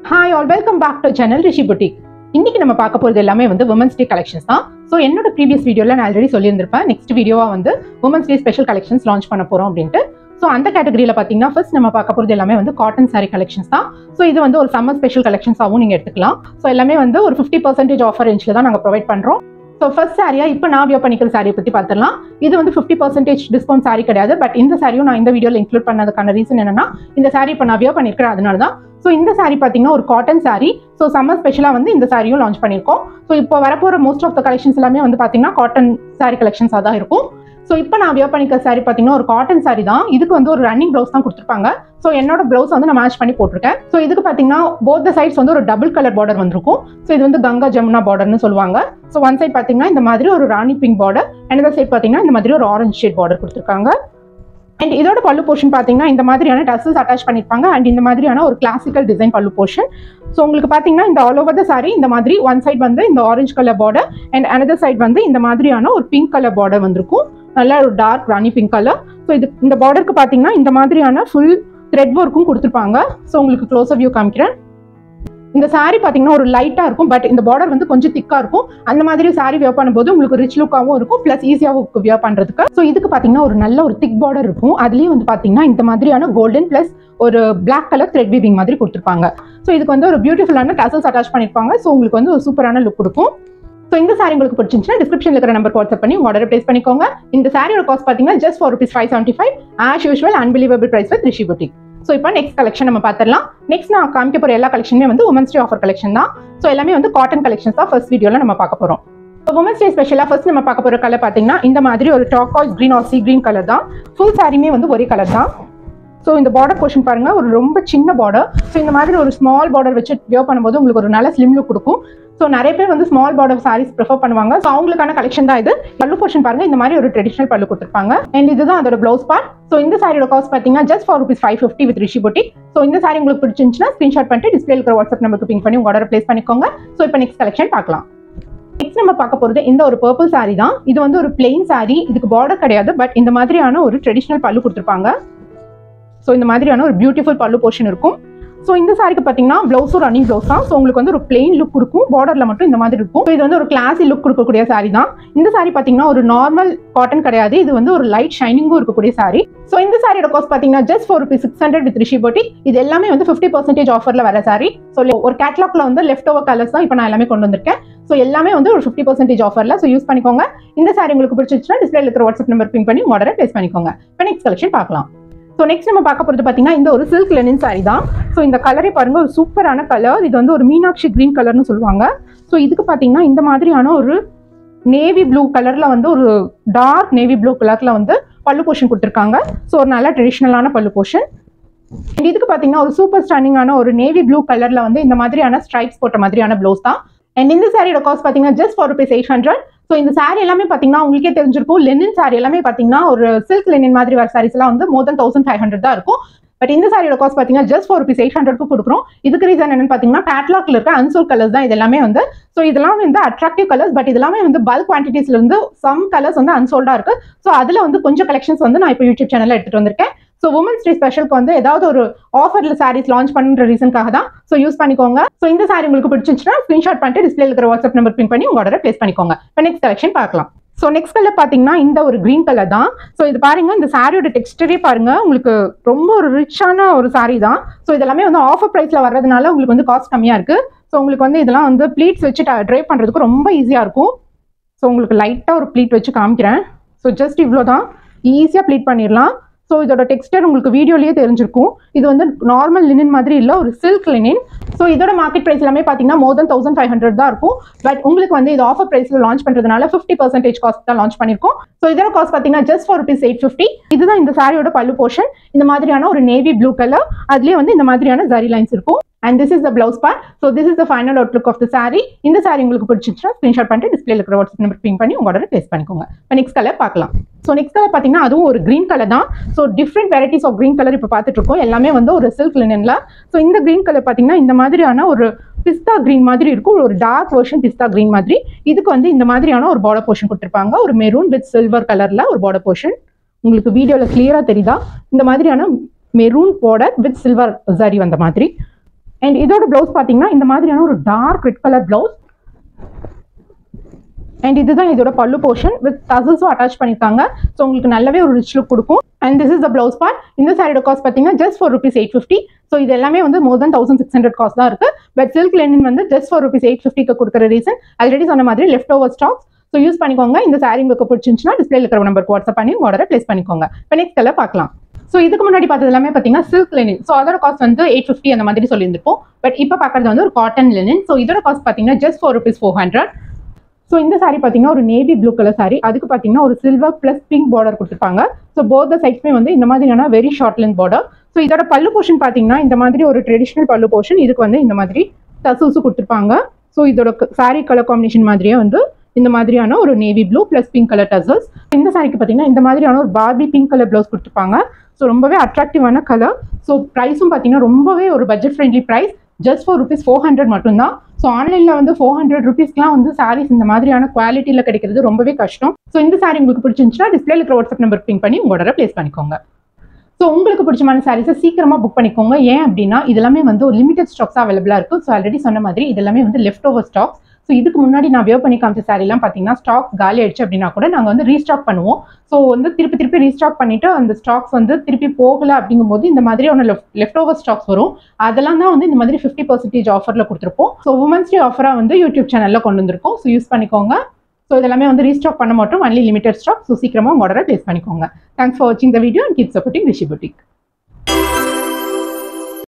hi all welcome back to channel Rishi boutique இன்னைக்கு நம்ம பார்க்க போறது எல்லாமே வந்து உமன்ஸ் டே கலெக்ஷன்ஸ் தான் ஸோ என்னோட ப்ரீவியஸ் வீடியோல நான் ஆல்ரெடி சொல்லியிருந்திருப்பேன் நெக்ஸ்ட் வீடியோவா வந்து Women's Day special collections launch பண்ண போறோம் அப்படின்ட்டு ஸோ அந்த கேட்டகரியில் பார்த்தீங்கன்னா ஃபர்ஸ்ட் நம்ம பார்க்க போகிறது எல்லாமே வந்து காட்டன் saree கலெக்ஷன்ஸ் தான் ஸோ இது வந்து ஒரு சம்மர் ஸ்பெஷல் கலெக்ஷன்ஸாகவும் நீங்கள் எடுத்துக்கலாம் ஸோ எல்லாமே வந்து ஒரு ஃபிஃப்டி பர்சன்டேஜ் ஆஃபர் ரேஞ்சில் தான் நாங்கள் ப்ரொவைட் பண்ணுறோம் ஸோ ஃபர்ஸ்ட் சாரியா இப்போ நான் வியோ பண்ணிக்கிற சாரியை பற்றி பார்த்துடலாம் இது வந்து ஃபிஃப்டி பர்சன்டேஜ் டிஸ்கவுண்ட் சாரி கிடையாது பட் இந்த சாரியும் நான் இந்த வீடியோவில் இன்க்ளூட் பண்ணதுக்கான ரீசன் என்னன்னா இந்த சாரி இப்போ நான் வியோ பண்ணியிருக்கிறேன் அதனால தான் ஸோ இந்த சாரி பார்த்தீங்கன்னா ஒரு காட்டன் சாரி ஸோ சம்மர் ஸ்பெஷலாக வந்து இந்த சாரியும் லான்ச் பண்ணியிருக்கோம் ஸோ இப்போ வரப்போகிற மோஸ்ட் ஆஃப் த கலெக்ஷன்ஸ் எல்லாமே வந்து பார்த்தீங்கன்னா காட்டன் சாரி கலெக்ஷன்ஸாக தான் இருக்கும் ஸோ இப்போ நான் வியர் பண்ணிக்க சாரி பார்த்தீங்கன்னா ஒரு காட்டன் சாரி தான் இதுக்கு வந்து ஒரு ரன்னிங் ப்ளவுஸ் தான் கொடுத்துருப்பாங்க ஸோ என்னோட ப்ளவுஸ் வந்து நான் மேட்ச் பண்ணி போட்டிருக்கேன் ஸோ இதுக்கு பார்த்தீங்கன்னா போத் த சைட்ஸ் வந்து ஒரு டபுள் கலர் பார்டர் வந்திருக்கும் ஸோ இது வந்து கங்கா ஜமுனா பார்டர்னு சொல்லுவாங்க ஸோ ஒன் சைட் பார்த்தீங்கன்னா இந்த மாதிரி ஒரு rani pink border another side பார்த்தீங்கன்னா இந்த மாதிரி ஒரு ஆரஞ்சு ஷேட் பார்டர் கொடுத்துருக்காங்க அண்ட் இதோட பல்லு போர்ஷன் பார்த்தீங்கன்னா இந்த மாதிரியான டசல்ஸ் அட்டாச் பண்ணியிருப்பாங்க அண்ட் இந்த மாதிரியான ஒரு classical design pallu portion so உங்களுக்கு பார்த்தீங்கன்னா இந்த ஆல் ஓவர் த சாரி இந்த மாதிரி ஒன் சைட் வந்து இந்த orange colour border and another side வந்து இந்த மாதிரியான ஒரு பிங்க் கலர் பார்டர் வந்திருக்கும் நல்ல ஒரு dark rani pink colour so இது இந்த பார்டருக்கு பார்த்தீங்கன்னா இந்த மாதிரியான ஃபுல் த்ரெட் ஒர்க்கும் கொடுத்துருப்பாங்க ஸோ உங்களுக்கு க்ளோஸ் வியூ காமிக்கிறேன் இந்த saree பார்த்தீங்கன்னா ஒரு லைட்டாக இருக்கும் பட் இந்த பார்டர் வந்து கொஞ்சம் திக்காக இருக்கும் அந்த மாதிரி saree வியர் பண்ணும்போது உங்களுக்கு ரிச் லுக்காகவும் இருக்கும் ப்ளஸ் ஈஸியாகவும் வியர் பண்ணுறதுக்கு ஸோ இதுக்கு பார்த்தீங்கன்னா ஒரு நல்ல ஒரு திக் பார்டர் இருக்கும் அதுலேயும் வந்து பார்த்தீங்கன்னா இந்த மாதிரியான கோல்டன் ப்ளஸ் ஒரு பிளாக் கலர் த்ரெட் வீவிங் மாதிரி கொடுத்துருப்பாங்க ஸோ இதுக்கு வந்து ஒரு பியூட்டிஃபுல்லான டசல்ஸ் அட்டாச் பண்ணியிருப்பாங்க ஸோ உங்களுக்கு வந்து ஒரு சூப்பரான லுக் கொடுக்கும் ஸோ இந்த சாரி உங்களுக்கு பிடிச்சிருந்துச்சுன்னா டிஸ்கிரிப்ஷனில் இருக்கிற நம்பர் வாட்ஸ்அப் பண்ணி ஆர்டர் ப்ளேஸ் பண்ணிக்கோங்க இந்த சாரியோட காஸ்ட் பார்த்தீங்கன்னா just for rupees five seventy five as usual unbelievable price with Rishi boutique so இப்போ நெக்ஸ்ட் கலெக்ஷன் நம்ம பார்த்துடலாம் நெக்ஸ்ட் நான் காமிக்க போகிற எல்லா கலெக்ஷனுமே வந்து உமன்ஸ் டே ஆஃபர் கலெக்ஷன் தான் ஸோ எல்லாமே வந்து காட்டன் கலெக்ஷன்ஸ் தான் ஃபர்ஸ்ட் வீடியோவில் நம்ம பார்க்க போகிறோம் இப்போ உமன்ஸ் டே ஸ்பெஷலாக ஃபர்ஸ்ட் நம்ம பார்க்க போகிற கலர் பார்த்தீங்கன்னா இந்த மாதிரி ஒரு turquoise green or sea green colour தான் ஃபுல் சாரியுமே வந்து ஒரே கலர் தான் ஸோ இந்த பார்டர் போர்ஷன் பாருங்க ஒரு ரொம்ப சின்ன பார்டர் ஸோ இந்த மாதிரி ஒரு ஸ்மால் பார்டர் வச்சு வியர் பண்ணும்போது உங்களுக்கு ஒரு நல்ல ஸ்லிம் லுக் கொடுக்கும் ஸோ நிறைய பேர் வந்து ஸ்மால் பார்டர் சாரீஸ் ப்ரிஃபர் பண்ணுவாங்க ஸோ அவங்களுக்கான கலெக்ஷன் தான் இது பல்லு போர்ஷன் பாருங்க இந்த மாதிரி ஒரு ட்ரெடிஷனல் பல்லு கொடுத்துருப்பாங்க அண்ட் இதுதான் அதோட ப்ளவுஸ் பார்ட் ஸோ இந்த சாரியோட காஸ்ட் பார்த்தீங்கன்னா just for rupees five fifty with Rishi boutique so இந்த சாரி உங்களுக்கு பிடிச்சிருந்துச்சுன்னா ஸ்க்ரீன்ஷாட் பண்ணிட்டு டிஸ்பிளே இருக்கிற வாட்ஸ்அப் நம்பருக்கு பிங்க் பண்ணி உங்க ஆர்டர் ப்ளேஸ் பண்ணிக்கோங்க ஸோ இப்போ நெக்ஸ்ட் கலெக்ஷன் பார்க்கலாம் நெக்ஸ்ட் நம்ம பார்க்க போகிறது இந்த ஒரு பர்பிள் saree தான் இது வந்து ஒரு பிளெயின் saree இதுக்கு பார்டர் கிடையாது பட் இந்த மாதிரியான ஒரு ட்ரெடிஷனல் பல்லு கொடுத்துருப்பாங்க ஸோ இந்த மாதிரியான ஒரு பியூட்டிஃபுல் பல்லு போர்ஷன் இருக்கும் ஸோ இந்த சாரிக்கு பார்த்தீங்கன்னா ப்ளவுஸும் ரன்னிங் ப்ளவுஸ் தான் ஸோ உங்களுக்கு வந்து ஒரு பிளெயின் லுக் இருக்கும் பார்டரில் மட்டும் இந்த மாதிரி இருக்கும் So இது வந்து ஒரு கிளாஸி லுக் கொடுக்கக்கூடிய saree தான் இந்த saree பார்த்தீங்கன்னா ஒரு நார்மல் காட்டன் கிடையாது இது வந்து ஒரு லைட் ஷைனிங்கும் இருக்கக்கூடிய saree ஸோ இந்த சாரியோட காஸ்ட் பார்த்தீங்கன்னா just for rupees six hundred with Rishi boutique இது எல்லாமே வந்து ஃபிஃப்டி பர்சன்டேஜ் ஆஃபரில் வர saree ஸோ ஒரு கேட்லாக்ல வந்து லெஃப்ட் ஓவர் கலர்ஸ் தான் இப்போ நான் எல்லாமே கொண்டு வந்திருக்கேன் ஸோ எல்லாமே வந்து ஒரு ஃபிஃப்டி பர்சன்டேஜ் ஆஃபரில் ஸோ யூஸ் பண்ணிக்கோங்க இந்த சாரி உங்களுக்கு பிடிச்சிருச்சுன்னா டிஸ்பிளே இருக்கிற வாட்ஸ்அப் நம்பர் பின் பண்ணி ஆர்டரை ப்ளேஸ் பண்ணிக்கோங்க இப்போ நெக்ஸ்ட் கலெக்ஷன் பார்க்கலாம் ஸோ நெக்ஸ்ட் நம்ம பார்க்க போகிறது பார்த்தீங்கன்னா இந்த ஒரு சில்க் லெனின் saree தான் ஸோ இந்த கலரே பாருங்க ஒரு சூப்பரான கலர் இது வந்து ஒரு மீனாட்சி கிரீன் கலர்னு சொல்லுவாங்க ஸோ இதுக்கு பார்த்தீங்கன்னா இந்த மாதிரியான ஒரு நேவி ப்ளூ கலரில் வந்து ஒரு டார்க் நேவி ப்ளூ கலரில் வந்து பல்லு போர்ஷன் கொடுத்துருக்காங்க ஸோ ஒரு நல்ல ட்ரெடிஷ்னலான பல்லு போர்ஷன் இதுக்கு பார்த்தீங்கன்னா ஒரு சூப்பர் ஸ்டாண்டிங்கான ஒரு நேவி ப்ளூ கலரில் வந்து இந்த மாதிரியான ஸ்ட்ரைப்ஸ் போட்ட மாதிரியான ப்ளவுஸ் தான் அண்ட் இந்த சாரியோட காஸ்ட் பார்த்தீங்கன்னா just for rupees eight hundred so இந்த சாரி எல்லாமே பார்த்தீங்கன்னா உங்களுக்கே தெரிஞ்சிருக்கும் லெனின் சாரி எல்லாமே பார்த்தீங்கன்னா ஒரு சில்க் லெனின் மாதிரி வர சாரீஸ் எல்லாம் வந்து more than thousand five hundred தான் இருக்கும் பட் இந்த சாரியோட காஸ்ட் பார்த்தீங்கன்னா ஜஸ்ட் ஃபார் ருபீஸ் எயிட் ஹண்ட்ரட்க்கு கொடுக்குறோம் இதுக்கு ரீசன் என்னன்னு பார்த்தீங்கன்னா கேட்லாக்ல இருக்க அன்சோல் கலர்ஸ் தான் இது எல்லாமே வந்து ஸோ இதெல்லாம் வந்து அட்ராக்டிவ் கலர்ஸ் பட் இதெல்லாமே வந்து பல்க் குவான்டிட்டிஸ்ல இருந்து சம் கலர்ஸ் வந்து அன்சோல்டா இருக்கு ஸோ அதுல வந்து கொஞ்சம் கலெக்ஷன்ஸ் வந்து நான் இப்போ யூடியூப் சேனல்ல எடுத்துட்டு வந்திருக்கேன் ஸோ உமன்ஸ் டே ஸ்பெஷலுக்கு வந்து ஏதாவது ஒரு ஆஃபர்ல சாரீஸ் லான்ச் பண்ணுற ரீசனுக்காக தான் ஸோ யூஸ் பண்ணிக்கோங்க ஸோ இந்த சாரி உங்களுக்கு பிடிச்சிருந்துச்சுன்னா ஸ்கிரீன்ஷாட் பண்ணிட்டு டிஸ்பிளே இருக்கிற வாட்ஸ்அப் நம்பர் பின் பண்ணி உங்க ஆர்டரை ப்ளேஸ் பண்ணிக்கோங்க இப்போ நெக்ஸ்ட் கலெக்ஷன் பார்க்கலாம் ஸோ நெக்ஸ்ட் கலர் பார்த்தீங்கன்னா இந்த ஒரு க்ரீன் கலர் தான் ஸோ இது பாருங்க இந்த சாரியோட டெக்ஸ்டரே பாருங்க உங்களுக்கு ரொம்ப ஒரு ரிச்சான ஒரு சாரி தான் ஸோ இதெல்லாமே வந்து ஆஃபர் ப்ரைஸ்ல வர்றதுனால உங்களுக்கு வந்து காஸ்ட் கம்மியா இருக்கு ஸோ உங்களுக்கு வந்து இதெல்லாம் வந்து ப்ளீட்ஸ் வச்சு ட்ரை பண்றதுக்கு ரொம்ப ஈஸியா இருக்கும் ஸோ உங்களுக்கு லைட்டா ஒரு ப்ளீட் வச்சு காமிக்கிறேன் ஸோ ஜஸ்ட் இவ்வளோ தான் ஈஸியாக ப்ளீட் பண்ணிடலாம் ஸோ இதோட டெக்ஸ்டர் உங்களுக்கு வீடியோலயே தெரிஞ்சிருக்கும் இது வந்து நார்மல் லினின் மாதிரி இல்லை ஒரு சில்க் லினின் ஸோ இதோட மார்க்கெட் ப்ரைஸ் எல்லாமே பார்த்தீங்கன்னா more than thousand five hundred தான் இருக்கும் பட் உங்களுக்கு வந்து இது ஆஃபர் ப்ரைஸில் லான்ச் பண்ணுறதுனால ஃபிஃப்டி பர்சன்டேஜ் காஸ்ட் தான் லான்ச் பண்ணியிருக்கோம் ஸோ இதோட காஸ்ட் பார்த்தீங்கன்னா just for rupees eight fifty இதுதான் இந்த சாரியோட பல்லு போர்ஷன் இந்த மாதிரியான ஒரு நேவி ப்ளூ கலர் அதுலேயே வந்து இந்த மாதிரியான ஜரி லைன்ஸ் இருக்கும் and this is the blouse part so this is the final outlook of the sari இந்த சாரி உங்களுக்கு பிடிச்சிருச்சுன்னா ஸ்க்ரீன்ஷாட் பண்ணிட்டு டிஸ்பிளே இருக்கிற வாட்ஸ்அப் நம்பர் பின் பண்ணி உங்க ஆர்டர் ப்ளேஸ் பண்ணிக்கோங்க இப்போ நெக்ஸ்ட் கலர் பார்க்கலாம் ஸோ நெக்ஸ்ட் கலர் பார்த்தீங்கன்னா அதுவும் ஒரு க்ரீன் கலர் தான் so different varieties of green colour இப்போ பார்த்துட்டு இருக்கோம் எல்லாமே வந்து ஒரு சில்க் லினன்ல ஸோ இந்த க்ரீன் கலர் பார்த்தீங்கன்னா இந்த மாதிரியான ஒரு பிஸ்தா க்ரீன் மாதிரி இருக்கும் ஒரு டார்க் வெர்ஷன் பிஸ்தா க்ரீன் மாதிரி இதுக்கு வந்து இந்த மாதிரியான ஒரு பார்டர் போர்ஷன் கொடுத்துருப்பாங்க ஒரு மெரூன் வித் சில்வர் கலர்ல ஒரு பார்டர் போர்ஷன் உங்களுக்கு வீடியோவில் கிளியராக தெரியுதா இந்த மாதிரியான மெரூன் பார்டர் வித் சில்வர் சரி வந்த மாதிரி அண்ட் இதோட ப்ளவுஸ் பார்த்தீங்கன்னா இந்த மாதிரியான ஒரு dark red colour blouse and இதுதான் இதோட பல்லு போர்ஷன் வித் டசல்ஸும் அட்டாச் பண்ணியிருக்காங்க ஸோ உங்களுக்கு நல்லாவே ஒரு ரிச் லுக் கொடுக்கும் and this is the blouse part இந்த சாரியோட காஸ்ட் பார்த்தீங்கன்னா just for rupees eight fifty so இது எல்லாமே வந்து more than thousand six hundred cost தான் இருக்கு பட் சில்க் லெனின் வந்து ஜஸ்ட் ஃபார் ருபீஸ் எயிட் ஃபிஃப்டிக்கு கொடுக்குற ரீசன் ஆல்ரெடி சொன்ன மாதிரி left over stocks so use பண்ணிக்கோங்க இந்த சாரி உங்களுக்கு பிடிச்சிருந்துச்சுன்னா டிஸ்பிளே இருக்கிற நம்பருக்கு வாட்ஸ்அப் பண்ணி ஆர்டரை ப்ளேஸ் பண்ணிக்கோங்க இப்போ நெக்ஸ்ட் கலர் பார்க்கலாம் ஸோ இதுக்கு முன்னாடி பார்த்தது எல்லாமே பார்த்தீங்கன்னா சில்க் லெனின் ஸோ அதோட காஸ்ட் வந்து எயிட் ஃபிஃப்டி அந்த மாதிரி சொல்லியிருந்திருப்போம் பட் இப்போ பார்க்கறது வந்து ஒரு காட்டன் லெனின் ஸோ இதோட காஸ்ட் பார்த்தீங்கன்னா just for rupees four hundred so இந்த சாரி பார்த்தீங்கன்னா ஒரு நேவி ப்ளூ கலர் சாரி அதுக்கு பார்த்தீங்கன்னா ஒரு சில்வர் ப்ளஸ் பிங்க் பார்டர் கொடுத்துருப்பாங்க ஸோ போத் த சைட்ஸ்மே வந்து இந்த மாதிரியான very short length border so இதோட பல்லு போர்ஷன் பார்த்தீங்கன்னா இந்த மாதிரி ஒரு ட்ரெடிஷ்னல் பல்லு போர்ஷன் இதுக்கு வந்து இந்த மாதிரி டசூஸ் கொடுத்துருப்பாங்க ஸோ இதோட சாரி கலர் காம்பினேஷன் மாதிரியே வந்து இந்த மாதிரியான ஒரு navy blue plus pink colour tassels இந்த சாரிக்கு பார்த்தீங்கன்னா இந்த மாதிரியான ஒரு பார்பி பிங்க் கலர் ப்ளவுஸ் கொடுத்துருப்பாங்க ஸோ ரொம்பவே அட்ராக்டிவான கலர் ஸோ ப்ரைஸும் பார்த்தீங்கன்னா ரொம்பவே ஒரு budget friendly price just for rupees four hundred மட்டும்தான் ஸோ ஆன்லைனில் வந்து ஃபோர் ஹண்ட்ரட் ருபீஸ்க்குலாம் வந்து சாரீஸ் இந்த மாதிரியான குவாலிட்டியில் கிடைக்கிறது ரொம்பவே கஷ்டம் ஸோ இந்த சாரி உங்களுக்கு பிடிச்சிருந்துச்சுன்னா டிஸ்பிளே இருக்கிற வாட்ஸ்அப் நம்பர் பிங் பண்ணி உங்க ஆர்டரை ப்ளேஸ் பண்ணிக்கோங்க ஸோ உங்களுக்கு பிடிச்சமான சாரீஸை சீக்கிரமாக புக் பண்ணிக்கோங்க ஏன் அப்படின்னா இதெல்லாமே வந்து ஒரு லிமிடெட் ஸ்டாக்ஸ் அவைலபிளாக இருக்கும் ஸோ ஆல்ரெடி சொன்ன மாதிரி இதெல்லாமே வந்து லெஃப்ட் ஓவர் ஸ்டாக்ஸ் ஸோ இதுக்கு முன்னாடி நான் வியர் பண்ணி காமிச்ச சாரிலாம் பார்த்தீங்கன்னா ஸ்டாக் காலி ஆயிடுச்சு அப்படின்னா கூட நாங்கள் வந்து ரீஸ்டாக் பண்ணுவோம் ஸோ வந்து திருப்பி திருப்பி ரீஸ்டாக் பண்ணிட்டு அந்த ஸ்டாக்ஸ் வந்து திருப்பி போகல அப்படிங்கும்போது இந்த மாதிரி ஒன்று லெஃப்ட் ஓவர் ஸ்டாக்ஸ் வரும் அதெல்லாம் தான் வந்து இந்த மாதிரி ஃபிஃப்டி பர்சன்டேஜ் ஆஃபரில் கொடுத்துருப்போம் ஸோ உமன்ஸ் டே ஆஃபராக வந்து யூடியூப் சேனலில் கொண்டு வந்திருக்கோம் ஸோ யூஸ் பண்ணிக்கோங்க ஸோ இதெல்லாமே வந்து ரீஸ்டாக் பண்ண மாட்டோம் ஒன்லி லிமிடெட் ஸ்டாக் ஸோ சீக்கிரமாக உங்க ஆர்டரை ப்ளேஸ் பண்ணிக்கோங்க தேங்க்ஸ் ஃபார் வாட்சிங் the video and keep supporting Rishi boutique